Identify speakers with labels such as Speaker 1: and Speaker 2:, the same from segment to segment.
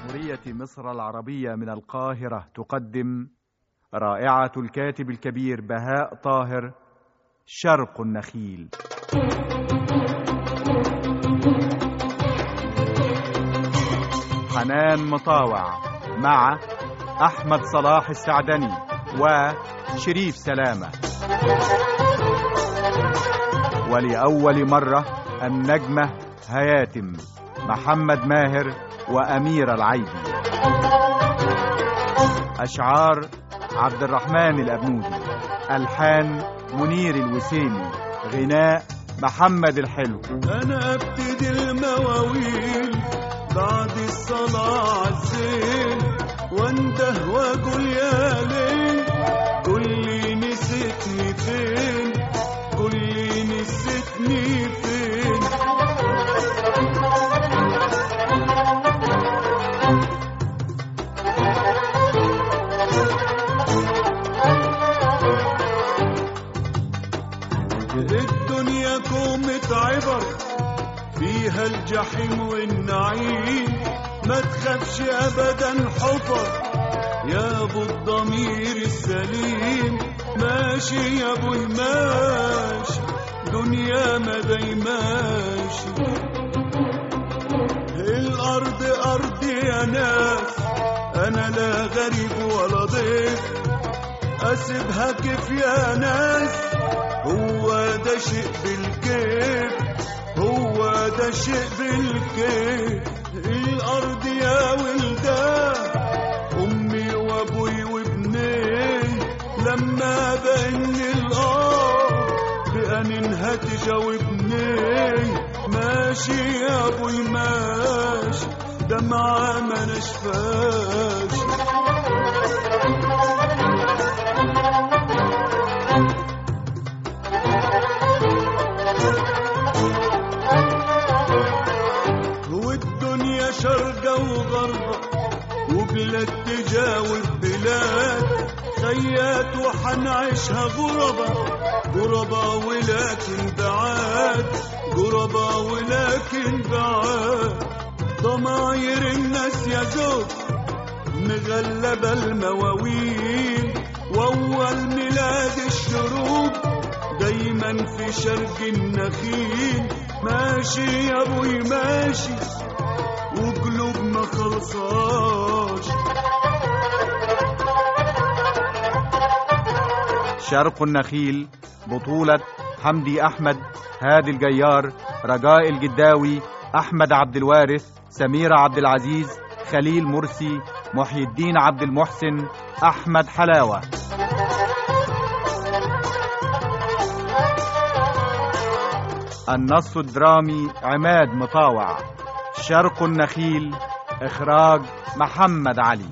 Speaker 1: جمهورية مصر العربية من القاهرة تقدم رائعة الكاتب الكبير بهاء طاهر شرق النخيل حنان مطاوع مع أحمد صلاح السعدني وشريف سلامة ولأول مرة النجمة هياتم محمد ماهر وأمير العيدي أشعار عبد الرحمن الأبنودي ألحان منير الوسيمي غناء محمد الحلو
Speaker 2: انا ابتدي المواويل بعد الصلاة عالزين وانده واقول يا ليل قول لي نسيتني فين قول لي نسيتني فين الدنيا كومة عبر فيها الجحيم والنعيم ما تخافش ابدا حفر يا ابو الضمير السليم ماشي يا ابو ماشي دنيا ما دايماشي الارض ارضي يا ناس انا لا غريب ولا ضيف اسيبها كيف يا ناس هو ده شيء بالكيف هو ده شيء بالكيف الارض يا ولدان امي وابوي وابني لما بان الارض بانينها تجاوبني ماشي يا ابوي ماشي دمعة ما نشفاش والدنيا شرقة وغربة وبلاد تجاوب بلاد خيات وحنعيشها غربة غربة ولكن بعاد غربة ولكن بعاد ضماير الناس يا زوج مغلبة المواويل وأول ميلاد الشروق دايما في شرق النخيل ماشي يا ابوي ماشي وقلوب ما خلصاش
Speaker 1: شرق النخيل بطولة حمدي أحمد هادي الجيار رجاء الجداوي أحمد عبد الوارث سميرة عبد العزيز خليل مرسي محي الدين عبد المحسن أحمد حلاوة النص الدرامي عماد مطاوع شرق النخيل إخراج محمد علي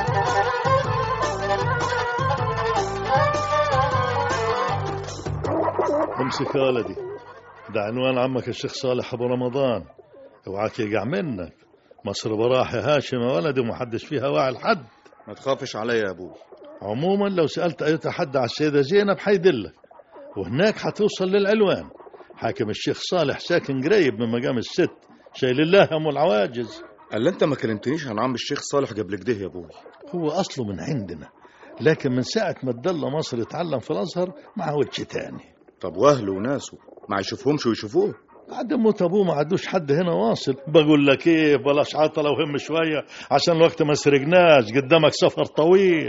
Speaker 3: امسك يا ولدي ده عنوان عمك الشيخ صالح ابو رمضان اوعاك يقع منك مصر براح يا هاشم يا ولدي ومحدش فيها واعي لحد
Speaker 4: ما تخافش عليا يا ابوي
Speaker 3: عموما لو سألت أي حد على السيدة زينب حيدلك وهناك حتوصل للعلوان حاكم الشيخ صالح ساكن قريب من مقام الست شايل الله هم العواجز
Speaker 4: قال انت ما كلمتنيش عن عم الشيخ صالح قبل كده يا ابوي
Speaker 3: هو أصله من عندنا لكن من ساعة ما اتدلى مصر اتعلم في الأزهر مع وجه تاني
Speaker 4: طب واهله وناسه ما يشوفهمش ويشوفوه
Speaker 3: بعد موت ابوه ما عندوش حد هنا واصل بقول لك ايه بلاش عطله وهم شويه عشان الوقت ما سرقناش قدامك سفر طويل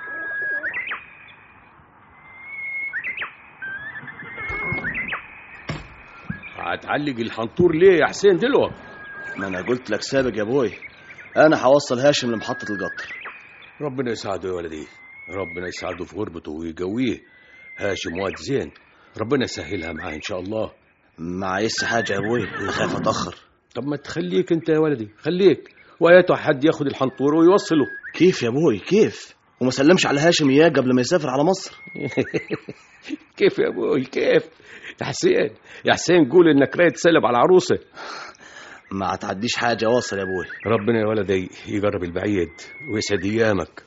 Speaker 5: هتعلق الحنطور ليه يا حسين دلوقتي
Speaker 6: ما انا قلت لك سابق يا ابوي انا هوصل هاشم لمحطة القطر
Speaker 5: ربنا يساعده يا ولدي ربنا يساعده في غربته ويقويه هاشم واد زين ربنا يسهلها معاه ان شاء الله
Speaker 6: ما عايز حاجة يا ابوي انا خايف اتأخر
Speaker 5: طب ما تخليك انت يا ولدي خليك وياته حد ياخد الحنطور ويوصله
Speaker 6: كيف يا ابوي كيف وما سلمش على هاشم اياه قبل ما يسافر على مصر
Speaker 5: كيف يا ابوي كيف يا حسين يا حسين قول انك رايد تسلم على عروسه
Speaker 6: ما هتعديش حاجة واصل يا ابوي
Speaker 5: ربنا يا ولدي يقرب البعيد ويسعد ايامك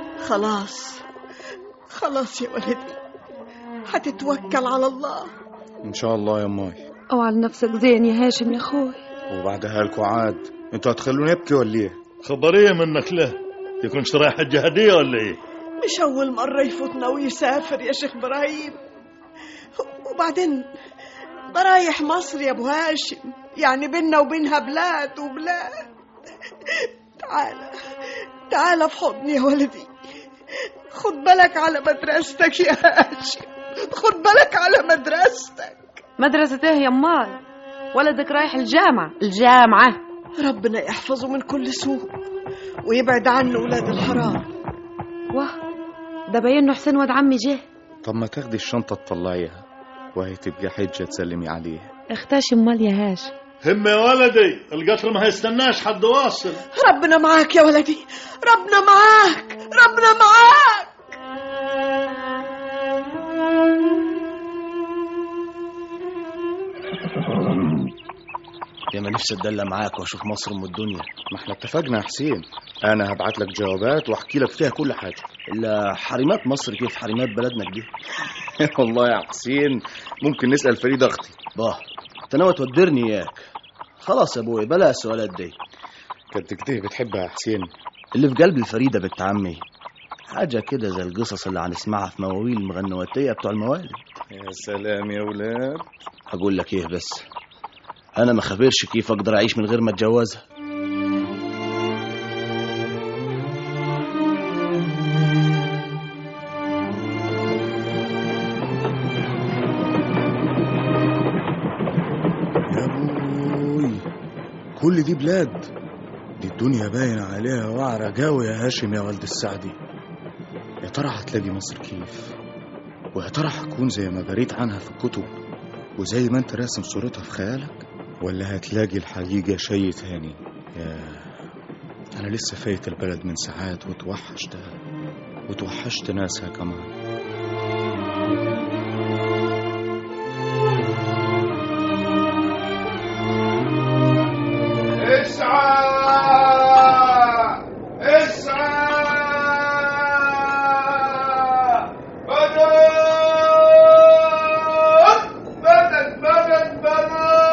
Speaker 7: خلاص خلاص يا ولدي هتتوكل على الله
Speaker 4: ان شاء الله يا ماي
Speaker 7: اوعى لنفسك زين يا هاشم يا اخوي
Speaker 4: وبعدها لكم عاد انتوا هتخلوني ابكي ولا ايه
Speaker 3: خبرية منك له يكونش رايح الجهدية ولا ايه
Speaker 8: مش أول مرة يفوتنا ويسافر يا شيخ إبراهيم وبعدين ده رايح مصر يا أبو هاشم يعني بينا وبينها بلاد وبلاد تعالى تعالى في حضني يا ولدي خد بالك على مدرستك يا هاشم خد بالك على مدرستك
Speaker 7: مدرسة ايه يا امال ولدك رايح الجامعة الجامعة
Speaker 8: ربنا يحفظه من كل سوء ويبعد عنه ولاد الحرام
Speaker 7: واه ده باين انه حسين واد عمي جه
Speaker 4: طب ما تاخدي الشنطه تطلعيها وهي تبقى حجه تسلمي عليها
Speaker 7: اختاش امال يا هاشم
Speaker 3: هم يا ولدي القطر ما هيستناش حد واصل
Speaker 8: ربنا معاك يا ولدي ربنا معاك ربنا معاك
Speaker 6: يا ما نفسي اتدلى معاك واشوف مصر ام الدنيا
Speaker 4: ما احنا اتفقنا يا حسين انا هبعت لك جوابات واحكي لك فيها كل حاجه
Speaker 6: الا حريمات مصر كيف حريمات بلدنا دي
Speaker 4: والله يا حسين ممكن نسال فريده اختي
Speaker 6: باه انت ناوي تودرني اياك خلاص يا ابوي بلا السؤالات دي
Speaker 4: كانت كده بتحبها يا حسين
Speaker 6: اللي في قلب الفريده بنت عمي حاجه كده زي القصص اللي هنسمعها في مواويل المغنواتيه بتوع الموالد
Speaker 4: يا سلام يا ولاد
Speaker 6: هقول لك ايه بس انا ما خبرش كيف اقدر اعيش من غير ما اتجوزها
Speaker 4: يا ابوي كل دي بلاد دي الدنيا باين عليها وعرة قوي يا هاشم يا ولد السعدي يا ترى هتلاقي مصر كيف ويا ترى هتكون زي ما قريت عنها في الكتب وزي ما انت راسم صورتها في خيالك ولا هتلاقي الحقيقة شيء تاني يا انا لسه فايت البلد من ساعات وتوحشتها وتوحشت ناسها كمان
Speaker 9: اسعى اسعى مدد مدد مدد مدد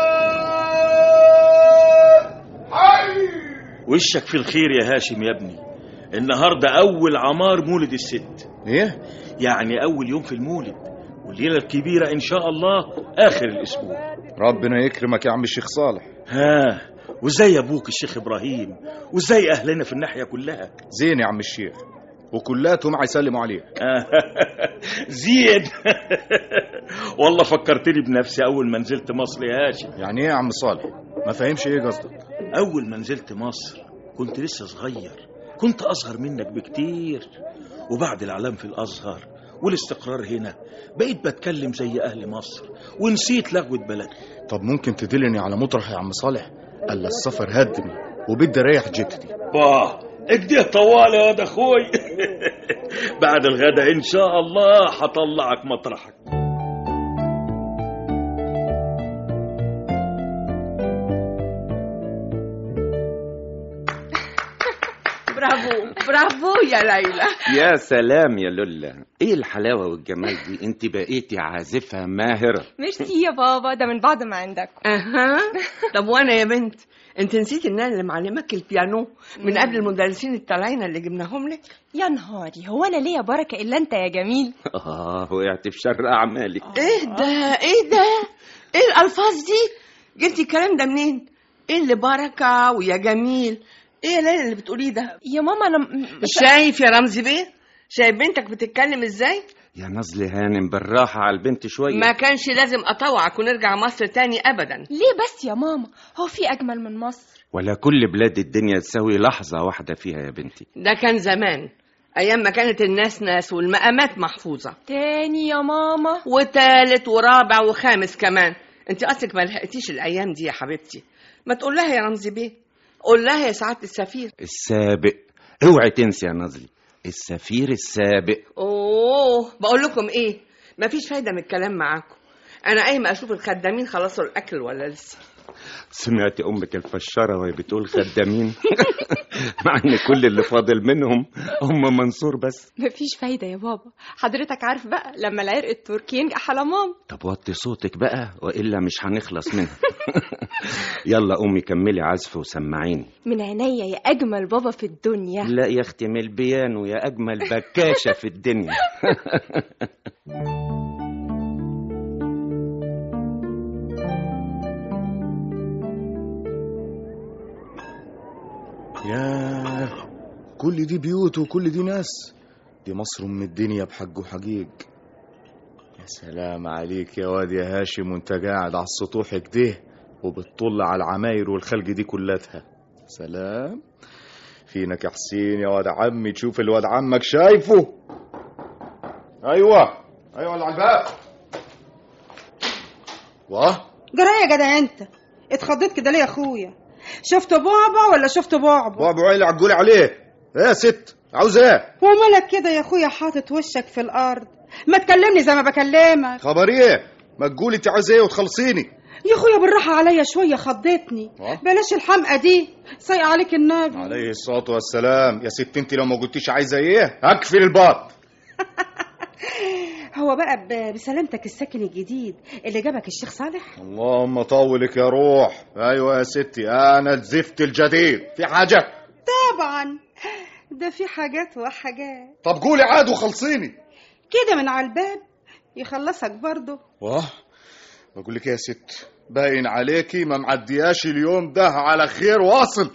Speaker 9: حي
Speaker 10: وشك في الخير يا هاشم يا ابني النهارده اول عمار مولد الست
Speaker 4: ايه
Speaker 10: يعني اول يوم في المولد والليله الكبيره ان شاء الله اخر الاسبوع
Speaker 4: ربنا يكرمك يا عم الشيخ صالح
Speaker 10: ها وازاي ابوك الشيخ ابراهيم وازاي اهلنا في الناحيه كلها
Speaker 4: زين يا عم الشيخ وكلاتهم هيسلموا عليك
Speaker 10: زين والله فكرتني بنفسي اول ما نزلت مصر يا هاشم
Speaker 4: يعني ايه يا عم صالح ما فاهمش ايه قصدك
Speaker 10: اول ما نزلت مصر كنت لسه صغير كنت اصغر منك بكتير وبعد الاعلام في الازهر والاستقرار هنا بقيت بتكلم زي اهل مصر ونسيت لغوة بلدي
Speaker 4: طب ممكن تدلني على مطرح يا عم صالح الا السفر هدني وبدي اريح جتتي
Speaker 10: باه اكده طوال يا واد اخوي بعد الغدا ان شاء الله هطلعك مطرحك
Speaker 11: برافو برافو يا ليلى
Speaker 12: يا سلام يا لولا ايه الحلاوه والجمال دي انت بقيتي عازفه ماهره
Speaker 13: ميرسي يا بابا ده من بعد ما عندك
Speaker 11: اها طب وانا يا بنت انت نسيت ان انا اللي معلمك البيانو من قبل المدرسين الطالعين اللي جبناهم لك
Speaker 13: يا نهاري هو انا ليا بركه الا انت يا جميل
Speaker 12: اه وقعت في شر اعمالك
Speaker 11: ايه ده ايه ده ايه الالفاظ دي جبتي الكلام ده منين ايه اللي بركه ويا جميل ايه يا ليلى اللي بتقوليه ده
Speaker 13: يا ماما انا م-
Speaker 11: شايف يا رمزي بيه شايف بنتك بتتكلم ازاي
Speaker 12: يا نزل هانم بالراحه على البنت شويه
Speaker 11: ما كانش لازم اطوعك ونرجع مصر تاني ابدا
Speaker 13: ليه بس يا ماما هو في اجمل من مصر
Speaker 12: ولا كل بلاد الدنيا تساوي لحظه واحده فيها يا بنتي
Speaker 11: ده كان زمان ايام ما كانت الناس ناس والمقامات محفوظه
Speaker 13: تاني يا ماما
Speaker 11: وتالت ورابع وخامس كمان انت اصلك ما لحقتيش الايام دي يا حبيبتي ما تقول لها يا رمزي بيه قول لها يا سعاده السفير
Speaker 12: السابق اوعي تنسي يا نزلي السفير السابق
Speaker 11: اوه بقول لكم ايه مفيش فايده من الكلام معاكم انا قايمه اشوف الخدامين خلصوا الاكل ولا لسه
Speaker 12: سمعت امك الفشاره وهي بتقول خدامين مع ان كل اللي فاضل منهم هم منصور بس
Speaker 13: مفيش فايدة يا بابا حضرتك عارف بقى لما العرق التركي ينجح على مام
Speaker 12: طب وطي صوتك بقى والا مش هنخلص منها يلا قومي كملي عزف وسمعيني
Speaker 13: من عينيا يا أجمل بابا في الدنيا
Speaker 12: لا يا اختي من البيانو يا اجمل بكاشه في الدنيا
Speaker 4: ياه كل دي بيوت وكل دي ناس دي مصر ام الدنيا بحج وحجيج يا سلام عليك يا واد يا هاشم وانت قاعد على السطوح كده وبتطل على العماير والخلق دي كلتها سلام فينك يا حسين يا واد عمي تشوف الواد عمك شايفه ايوه ايوه اللي على الباب واه
Speaker 14: جرى يا جدع انت اتخضيت كده ليه يا اخويا شفت بعبع ولا شفت بعبع
Speaker 4: بابا اللي عجولي عليه ايه يا ست عاوز ايه
Speaker 14: ومالك كده يا اخويا حاطط وشك في الارض ما تكلمني زي ما بكلمك
Speaker 4: خبر ايه ما تقولي انت عاوز ايه وتخلصيني
Speaker 14: يا اخويا بالراحه عليا شويه خضتني
Speaker 4: آه.
Speaker 14: بلاش الحمقى دي سايق عليك النبي
Speaker 4: عليه الصلاة والسلام يا ست انت لو ما قلتيش عايزة ايه هقفل الباب
Speaker 14: هو بقى ب- بسلامتك الساكن الجديد اللي جابك الشيخ صالح
Speaker 4: اللهم طولك يا روح ايوه يا ستي انا الزفت الجديد في حاجة
Speaker 14: طبعا ده في حاجات وحاجات
Speaker 4: طب قولي عاد وخلصيني
Speaker 14: كده من على الباب يخلصك برضه
Speaker 4: واه بقول لك يا ست باين عليكي ما معدياش اليوم ده على خير واصل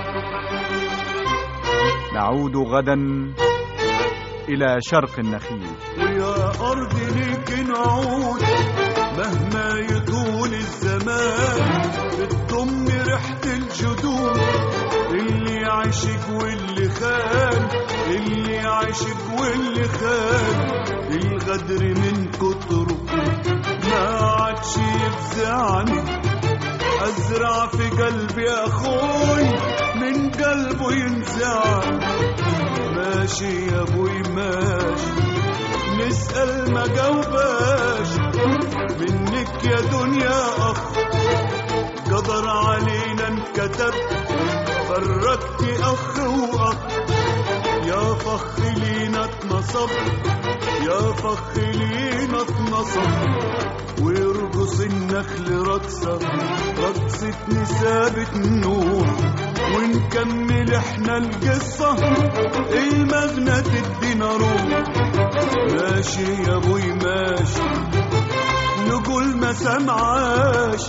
Speaker 1: نعود غدا إلى شرق النخيل
Speaker 2: ويا أرض ليك نعود مهما يطول الزمان بتضم ريحة الجدود اللي عاشق واللي خان اللي عاشق واللي خان الغدر من كتره ما عادش يفزعني أزرع في قلبي أخوي من قلبه ينزعني ماشي يا ابوي ماشي نسأل ما جاوباش منك يا دنيا أخ قدر علينا انكتب فرقت أخ وأخ يا فخ لينا اتنصب يا فخ لينا اتنصب ويرقص النخل رقصة رقصة نسابة نور ونكمل احنا القصة المغنى تدينا روح ماشي يا ابوي ماشي نقول ما سمعاش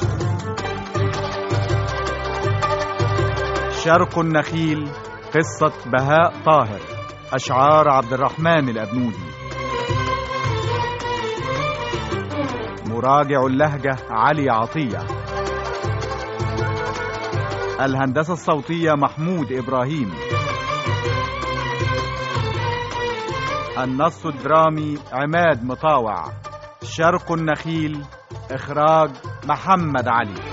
Speaker 1: شرق النخيل قصة بهاء طاهر أشعار عبد الرحمن الأبنودي مراجع اللهجة علي عطية الهندسة الصوتية محمود إبراهيم النص الدرامي عماد مطاوع شرق النخيل إخراج محمد علي